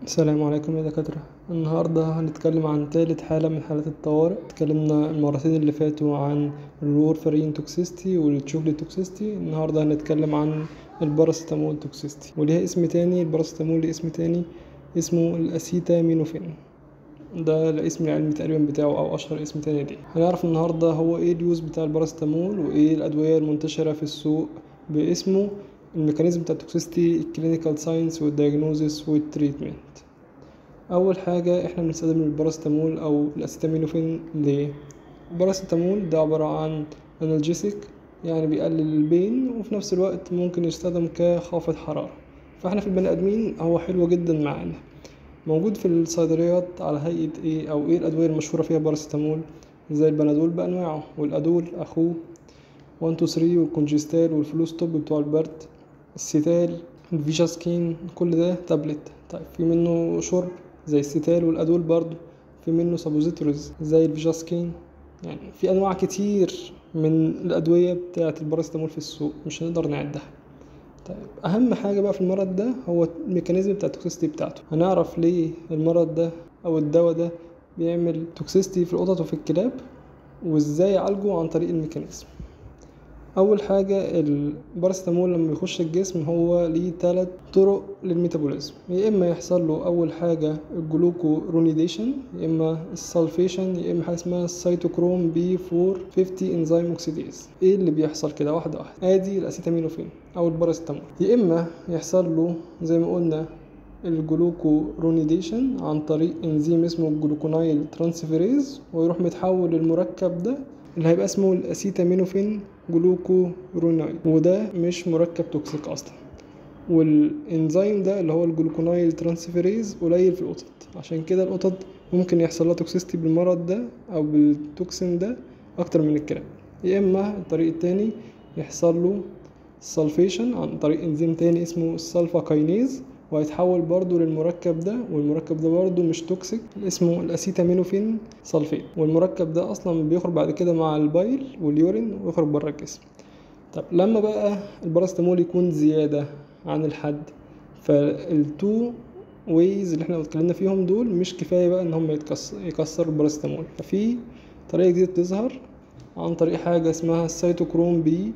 السلام عليكم يا دكاترة النهاردة هنتكلم عن تالت حالة من حالات الطوارئ اتكلمنا المرتين اللي فاتوا عن الورفرين توكسيستي والتشوكلي توكسيستي النهاردة هنتكلم عن الباراسيتامول توكسيستي وليها اسم تاني الباراسيتامول ليه اسم تاني اسمه الاسيتامينوفين ده الاسم العلمي تقريبا بتاعه او اشهر اسم تاني ليه هنعرف النهاردة هو ايه اليوز بتاع الباراسيتامول وايه الادوية المنتشرة في السوق باسمه الميكانيزم بتاع التوكسيستي الكلينيكال ساينس والدياجنوزيس والتريتمنت اول حاجه احنا بنستخدم الباراسيتامول او الاسيتامينوفين ليه الباراسيتامول ده عباره عن انالجيسيك يعني بيقلل البين وفي نفس الوقت ممكن يستخدم كخافض حراره فاحنا في البني ادمين هو حلو جدا معانا موجود في الصيدليات على هيئه ايه او ايه الادويه المشهوره فيها باراسيتامول زي البنادول بانواعه والادول اخوه 1 2 3 والكونجستال والفلوستوب بتوع البرد السيتال الفيجاسكين كل ده تابلت طيب في منه شرب زي السيتال والادول برضو في منه سابوزيتوريز زي الفيجاسكين يعني في انواع كتير من الادويه بتاعه الباراسيتامول في السوق مش هنقدر نعدها طيب اهم حاجه بقى في المرض ده هو الميكانيزم بتاع التوكسيستي بتاعته هنعرف ليه المرض ده او الدواء ده بيعمل توكسيستي في القطط وفي الكلاب وازاي يعالجه عن طريق الميكانيزم اول حاجه الباراسيتامول لما بيخش الجسم هو ليه ثلاث طرق للميتابوليزم يا اما يحصل له اول حاجه الجلوكورونيديشن يا اما السلفيشن يا اما حاجه اسمها السيتوكروم بي 450 انزيم اوكسيديز ايه اللي بيحصل كده واحده واحده ادي الاسيتامينوفين او الباراسيتامول يا اما يحصل له زي ما قلنا الجلوكورونيديشن عن طريق انزيم اسمه الجلوكونايل ترانسفيريز ويروح متحول للمركب ده اللي هيبقى اسمه الاسيتامينوفين جلوكورونايد وده مش مركب توكسيك اصلا والانزيم ده اللي هو الجلوكونايل ترانسفيريز قليل في القطط عشان كده القطط ممكن يحصل لها توكسيستي بالمرض ده او بالتوكسين ده اكتر من الكلاب يا اما الطريق التاني يحصل له سلفيشن عن طريق انزيم تاني اسمه السلفا كاينيز وهيتحول برضو للمركب ده والمركب ده برضو مش توكسيك اسمه الاسيتامينوفين سلفيت والمركب ده اصلا بيخرج بعد كده مع البايل واليورين ويخرج بره الجسم طب لما بقى الباراسيتامول يكون زيادة عن الحد فالتو ويز اللي احنا اتكلمنا فيهم دول مش كفاية بقى ان هم يتكسر يكسروا الباراسيتامول ففي طريقة جديدة تظهر عن طريق حاجة اسمها السيتوكروم بي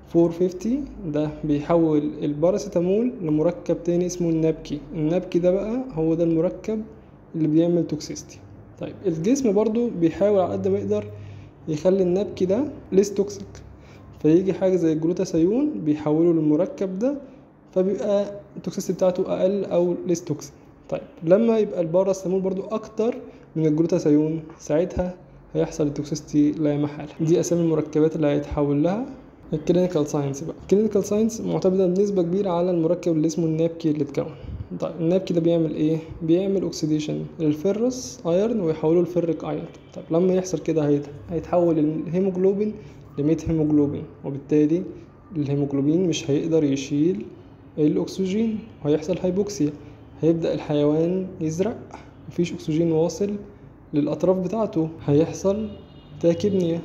450 ده بيحول الباراسيتامول لمركب تاني اسمه النابكي النابكي ده بقى هو ده المركب اللي بيعمل توكسيستي طيب الجسم برضو بيحاول على قد ما يقدر يخلي النابكي ده ليس توكسيك فيجي حاجة زي الجلوتاثيون بيحوله للمركب ده فبيبقى التوكسيستي بتاعته أقل أو ليس توكسيك طيب لما يبقى الباراسيتامول برضو أكتر من الجلوتاثيون ساعتها هيحصل التوكسيستي لا محالة دي أسامي المركبات اللي هيتحول لها الكلينيكال ساينس بقى الكلينيكال ساينس معتمده بنسبه كبيره على المركب اللي اسمه النابكي اللي اتكون طيب النابكي ده بيعمل ايه بيعمل اوكسيديشن للفيرس ايرن ويحوله لفيريك ايرن طيب لما يحصل كده هيتحول الهيموجلوبين لميت هيموجلوبين وبالتالي الهيموجلوبين مش هيقدر يشيل الاكسجين وهيحصل هايبوكسيا هيبدا الحيوان يزرق مفيش اكسجين واصل للاطراف بتاعته هيحصل تاكيبنيا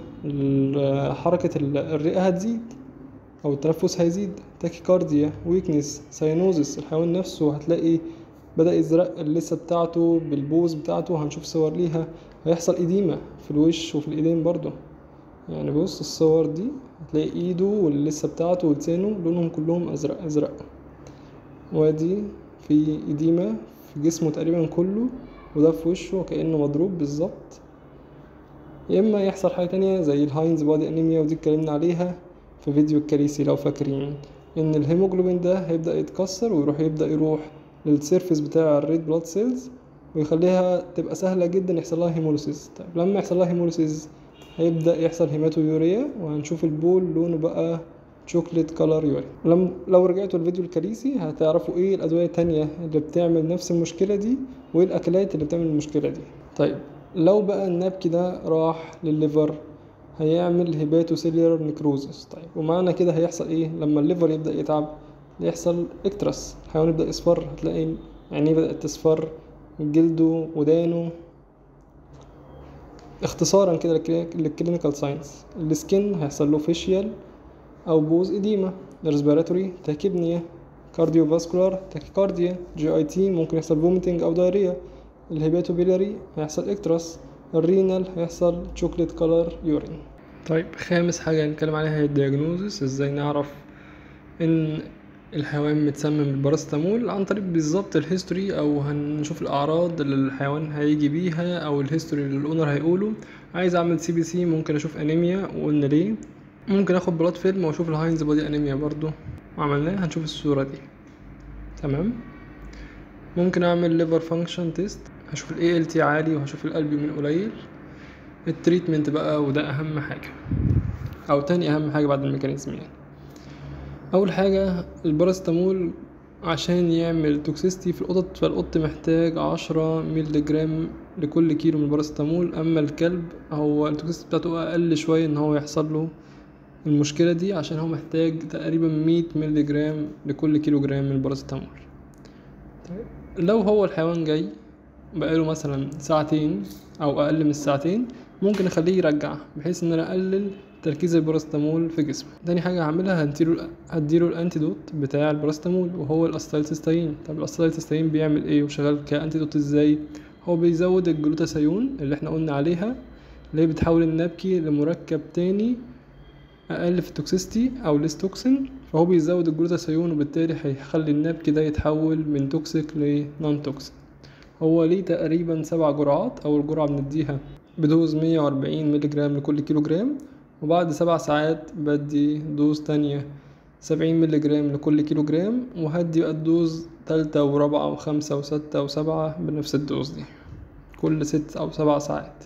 حركة الرئة هتزيد أو التنفس هيزيد تاكيكارديا ويكنس ساينوزس الحيوان نفسه هتلاقي بدأ يزرق اللثة بتاعته بالبوز بتاعته هنشوف صور ليها هيحصل إديمة في الوش وفي الإيدين برضه يعني بص الصور دي هتلاقي إيده واللثة بتاعته ولسانه لونهم كلهم أزرق أزرق وادي في إديمة في جسمه تقريبا كله وده في وشه كأنه مضروب بالظبط يا اما يحصل حاجه تانية زي الهاينز بادي انيميا ودي اتكلمنا عليها في فيديو الكريسي لو فاكرين ان الهيموجلوبين ده هيبدا يتكسر ويروح يبدا يروح للسيرفيس بتاع الريد بلاد سيلز ويخليها تبقى سهله جدا يحصل لها هيموليسيس طيب لما يحصل لها هيموليسيس هيبدا يحصل هيماتويوريا وهنشوف البول لونه بقى شوكليت كولر يوري لم لو رجعتوا الفيديو الكريسي هتعرفوا ايه الادويه التانية اللي بتعمل نفس المشكله دي وايه الاكلات اللي بتعمل المشكله دي طيب لو بقى النبكي ده راح للليفر هيعمل هيباتوسيلير نيكروزس طيب ومعنى كده هيحصل ايه لما الليفر يبدا يتعب يحصل اكترس الحيوان يبدا يصفر هتلاقي عينيه بدات تصفر جلده ودانه اختصارا كده للكلينيكال ساينس السكين هيحصل له فيشيال او بوز اديما الريسبيراتوري تاكيبنيا كارديو فاسكولار تاكيكارديا جي اي تي ممكن يحصل فوميتنج او دايريا الهيباتوبيلاري هيحصل اكتراس الرينال هيحصل شوكليت كولر يورين طيب خامس حاجة هنتكلم عليها هي الدياجنوزس ازاي نعرف ان الحيوان متسمم بالباراسيتامول عن طريق بالظبط الهيستوري او هنشوف الاعراض اللي الحيوان هيجي بيها او الهيستوري اللي الاونر هيقوله عايز اعمل سي بي سي ممكن اشوف انيميا وقلنا ليه ممكن اخد بلاد فيلم واشوف الهاينز بودي انيميا برضو وعملناه هنشوف الصورة دي تمام ممكن اعمل ليفر فانكشن تيست هشوف الاي ال تي عالي وهشوف الالبيومين قليل التريتمنت بقى وده اهم حاجة او تاني اهم حاجة بعد الميكانيزم يعني اول حاجة الباراسيتامول عشان يعمل توكسيستي في القطط فالقط محتاج عشرة ميلي جرام لكل كيلو من الباراسيتامول اما الكلب هو التوكسيستي بتاعته اقل شوية ان هو يحصل له المشكلة دي عشان هو محتاج تقريبا مية ميلي جرام لكل كيلو جرام من الباراسيتامول طيب لو هو الحيوان جاي بقاله مثلا ساعتين او اقل من الساعتين ممكن اخليه يرجع بحيث ان انا اقلل تركيز الباراسيتامول في جسمه تاني حاجة هعملها هديله هديله الانتيدوت بتاع الباراسيتامول وهو الاستايلسيستاين طب الاستايلسيستاين بيعمل ايه وشغال كانتيدوت ازاي هو بيزود الجلوتاثيون اللي احنا قلنا عليها اللي هي بتحول النبكي لمركب تاني اقل في التوكسيستي او ليس توكسين فهو بيزود الجلوتاثيون وبالتالي هيخلي النبكي ده يتحول من توكسيك لنون توكسيك هو ليه تقريبا سبع جرعات اول جرعة بنديها بدوز مية وأربعين مللي جرام لكل كيلو جرام وبعد سبع ساعات بدي دوز تانية سبعين مللي جرام لكل كيلو جرام وهدي بقى الدوز تالتة ورابعة وخمسة وستة وسبعة بنفس الدوز دي كل ست أو سبع ساعات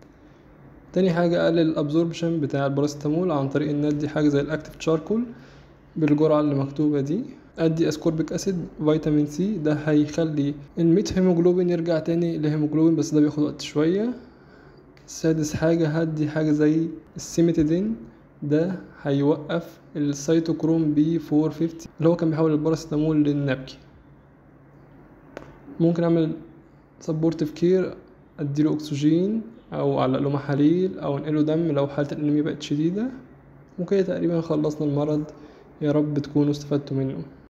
تاني حاجة أقلل الأبزوربشن بتاع الباراسيتامول عن طريق إن أدي حاجة زي الأكتيف تشاركول بالجرعة اللي مكتوبة دي أدي أسكوربيك أسيد فيتامين سي ده هيخلي الميت هيموجلوبين يرجع تاني لهيموجلوبين بس ده بياخد وقت شوية سادس حاجة هدي حاجة زي السيميتيدين ده هيوقف السيتوكروم بي 450 اللي هو كان بيحول الباراسيتامول للنبكي ممكن اعمل سبورتيف كير اديله اكسجين او اعلق له محاليل او انقله دم لو حالة الانيميا بقت شديدة وكده تقريبا خلصنا المرض يا رب تكونوا استفدتوا منه